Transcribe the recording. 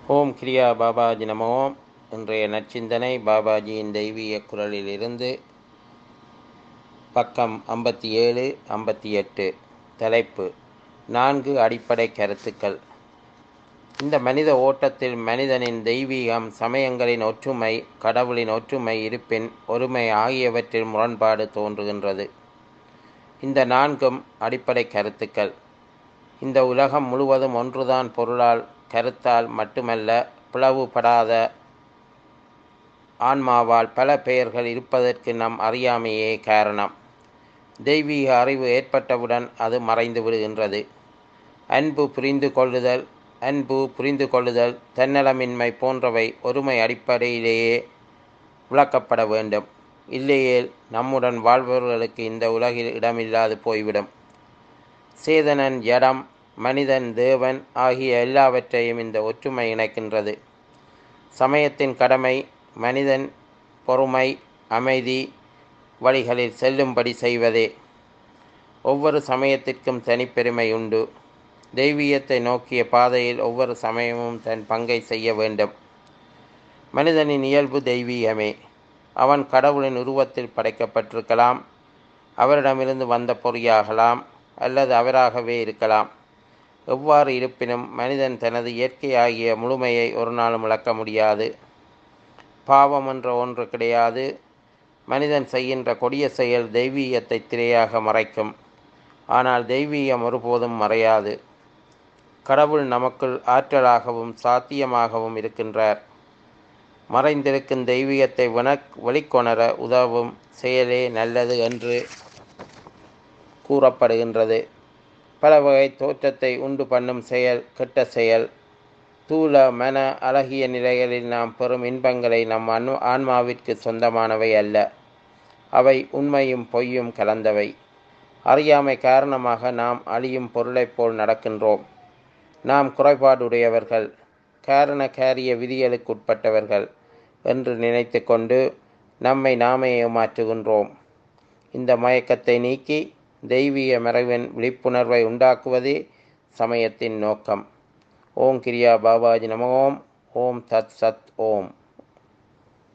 ஓம் கிரியா பாபாஜி நமோ இன்றைய நற்சிந்தனை பாபாஜியின் தெய்வீக குரலிலிருந்து பக்கம் ஐம்பத்தி ஏழு ஐம்பத்தி எட்டு தலைப்பு நான்கு அடிப்படை கருத்துக்கள் இந்த மனித ஓட்டத்தில் மனிதனின் தெய்வீகம் சமயங்களின் ஒற்றுமை கடவுளின் ஒற்றுமை இருப்பின் ஒருமை ஆகியவற்றில் முரண்பாடு தோன்றுகின்றது இந்த நான்கும் அடிப்படை கருத்துக்கள் இந்த உலகம் முழுவதும் ஒன்றுதான் பொருளால் கருத்தால் மட்டுமல்ல பிளவுபடாத ஆன்மாவால் பல பெயர்கள் இருப்பதற்கு நம் அறியாமையே காரணம் தெய்வீக அறிவு ஏற்பட்டவுடன் அது மறைந்து விடுகின்றது அன்பு புரிந்து கொள்ளுதல் அன்பு புரிந்து கொள்ளுதல் தன்னலமின்மை போன்றவை ஒருமை அடிப்படையிலேயே விளக்கப்பட வேண்டும் இல்லையேல் நம்முடன் வாழ்பவர்களுக்கு இந்த உலகில் இடமில்லாது போய்விடும் சேதனன் ஜடம் மனிதன் தேவன் ஆகிய எல்லாவற்றையும் இந்த ஒற்றுமை இணைக்கின்றது சமயத்தின் கடமை மனிதன் பொறுமை அமைதி வழிகளில் செல்லும்படி செய்வதே ஒவ்வொரு சமயத்திற்கும் தனிப்பெருமை உண்டு தெய்வீகத்தை நோக்கிய பாதையில் ஒவ்வொரு சமயமும் தன் பங்கை செய்ய வேண்டும் மனிதனின் இயல்பு தெய்வீகமே அவன் கடவுளின் உருவத்தில் படைக்கப்பட்டிருக்கலாம் அவரிடமிருந்து வந்த பொறியாகலாம் அல்லது அவராகவே இருக்கலாம் எவ்வாறு இருப்பினும் மனிதன் தனது இயற்கையாகிய முழுமையை ஒரு நாளும் இழக்க முடியாது பாவம் என்ற ஒன்று கிடையாது மனிதன் செய்கின்ற கொடிய செயல் தெய்வீகத்தை திரையாக மறைக்கும் ஆனால் தெய்வீகம் ஒருபோதும் மறையாது கடவுள் நமக்குள் ஆற்றலாகவும் சாத்தியமாகவும் இருக்கின்றார் மறைந்திருக்கும் தெய்வீகத்தை வினக் வெளிக்கொணர உதவும் செயலே நல்லது என்று கூறப்படுகின்றது பல வகை தோற்றத்தை உண்டு பண்ணும் செயல் கெட்ட செயல் தூள மன அழகிய நிலைகளில் நாம் பெறும் இன்பங்களை நம் அனு ஆன்மாவிற்கு சொந்தமானவை அல்ல அவை உண்மையும் பொய்யும் கலந்தவை அறியாமை காரணமாக நாம் அழியும் பொருளைப் போல் நடக்கின்றோம் நாம் குறைபாடுடையவர்கள் காரண காரிய விதிகளுக்குட்பட்டவர்கள் என்று நினைத்து கொண்டு நம்மை நாமே ஏமாற்றுகின்றோம் இந்த மயக்கத்தை நீக்கி தெய்வீக மறைவின் விழிப்புணர்வை உண்டாக்குவதே சமயத்தின் நோக்கம் ஓம் கிரியா பாபாஜி நம ஓம் ஓம் தத் சத் ஓம்